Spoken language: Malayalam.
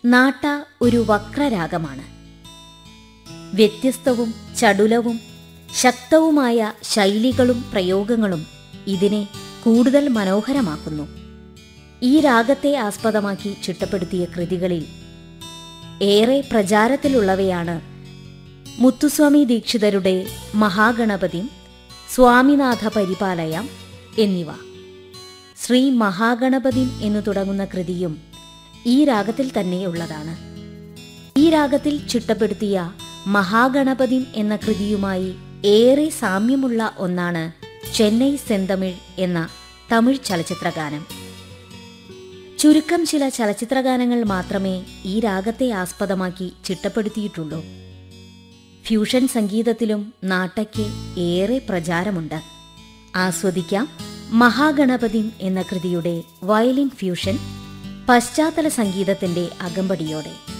നാട്ട ഒരു വക്രരാഗമാണ് വ്യത്യസ്തവും ചടുലവും ശക്തവുമായ ശൈലികളും പ്രയോഗങ്ങളും ഇതിനെ കൂടുതൽ മനോഹരമാക്കുന്നു ഈ രാഗത്തെ ആസ്പദമാക്കി ചിട്ടപ്പെടുത്തിയ കൃതികളിൽ ഏറെ പ്രചാരത്തിലുള്ളവയാണ് മുത്തുസ്വാമി ദീക്ഷിതരുടെ മഹാഗണപതി സ്വാമിനാഥ പരിപാലയം എന്നിവ ശ്രീ മഹാഗണപതി എന്നു തുടങ്ങുന്ന കൃതിയും ഈ രാഗത്തിൽ തന്നെയുള്ളതാണ് ഈ രാഗത്തിൽ ചിട്ടപ്പെടുത്തിയ മഹാഗണപതി എന്ന കൃതിയുമായി ഏറെ സാമ്യമുള്ള ഒന്നാണ് ചെന്നൈ സെന്തമിഴ് എന്ന തമിഴ് ചലച്ചിത്രഗാനം ചുരുക്കം ചില ചലച്ചിത്രഗാനങ്ങൾ മാത്രമേ ഈ രാഗത്തെ ആസ്പദമാക്കി ചിട്ടപ്പെടുത്തിയിട്ടുള്ളൂ ഫ്യൂഷൻ സംഗീതത്തിലും നാട്ടയ്ക്ക് ഏറെ പ്രചാരമുണ്ട് ആസ്വദിക്കാം മഹാഗണപതി എന്ന കൃതിയുടെ വയലിൻ ഫ്യൂഷൻ പശ്ചാത്തല സംഗീതത്തിന്റെ അകമ്പടിയോടെ